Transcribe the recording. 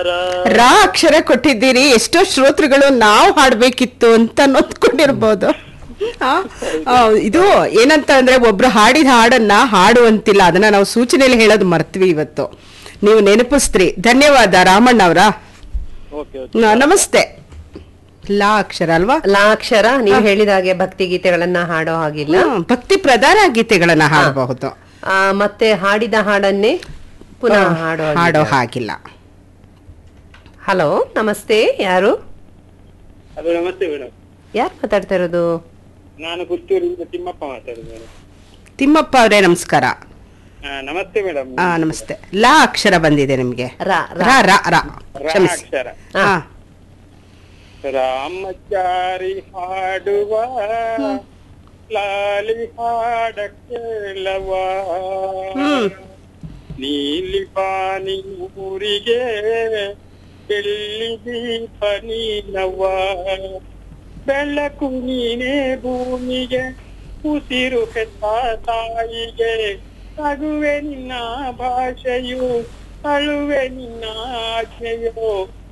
ನಮಸ್ಕಾರ ರಾ ಅಕ್ಷರ ಕೊಟ್ಟಿದ್ದೀರಿ ಎಷ್ಟೋ ಶ್ರೋತೃಗಳು ನಾವು ಹಾಡ್ಬೇಕಿತ್ತು ಅಂತ ನೊಂದ್ಕೊಂಡಿರ್ಬೋದು ಆ, ಆ, ಇದು ಏನಂತ ಅಂದ್ರೆ ಒಬ್ರು ಹಾಡಿದ ಹಾಡನ್ನ ಹಾಡುವಂತಿಲ್ಲ ಅದನ್ನ ನಾವು ಸೂಚನೆಯಲ್ಲಿ ಹೇಳೋದು ಮರ್ತ್ವಿ ಇವತ್ತು ನೀವು ನೆನಪಿಸ್ತ್ರಿ ಧನ್ಯವಾದ ರಾಮಣ್ಣ ಅವರ ಓಕೆ ಓಕೆ ನಮಸ್ತೆ ಲಾ ಅಕ್ಷರ ಅಲ್ವಾ ಲಾಕ್ಷರ ನೀವು ಹೇಳಿದ ಹಾಗೆ ಭಕ್ತಿ ಗೀತೆಗಳನ್ನ ಹಾಡೋ ಹಾಗಿಲ್ಲ ಹ್ಮ್, ಭಕ್ತಿ ಪ್ರಧಾನ ಗೀತೆಗಳನ್ನ ಹಾಡಬಹುದು ಆ, ಮತ್ತೆ ಹಾಡಿದ ಹಾಡನ್ನೇ ಪುನಃ ಹಾಡೋ ಹಾಡೋ ಹಾಗಿಲ್ಲ ಹಲೋ ನಮಸ್ತೆ ಯಾರು ಅದು ನಮಸ್ತೆ ಮೇಡಮ್ ಯಾರು ಮಾತಾಡ್ತಾ ಇರೋದು ನಾನು ಪುತ್ತೂರಿಂದ ತಿಮ್ಮಪ್ಪ ಮಾತಾಡುದು ಮೇಡಮ್ ತಿಮ್ಮಪ್ಪ ಅವರೇ ನಮಸ್ಕಾರ ಆ, ನಮಸ್ತೆ ಮೇಡಮ್ ಆ ನಮಸ್ತೆ ಲಾ ಅಕ್ಷರ ಬಂದಿದೆ ನಿಮ್ಗೆ ರಾ ರಾ. ರಾ ರಾ ರಾ ರಾ ಕ್ಷಮಿಸಿ ಅಕ್ಷರ ಹಾ ರಾಮಚಾರಿ ಹಾಡುವ ಲಾಲಿ ಹಾಡ ಕೇಳವ ಹ್ಮ್. ನೀಲಿ ಪಾನಿ ಊರಿಗೆ ಬೆಳ್ಳಿ ದೀಪ ನೀನವ ಬೆಳಕು ನೀನೇ ಭೂಮಿಗೆ ಉಸಿರು ಹೆತ್ತ ತಾಯಿಗೆ ನಗುವೆ ನಿನ್ನ ಭಾಷೆಯು ಅಳುವೆ ನಿನ್ನ ಆಜ್ಞೆಯೋ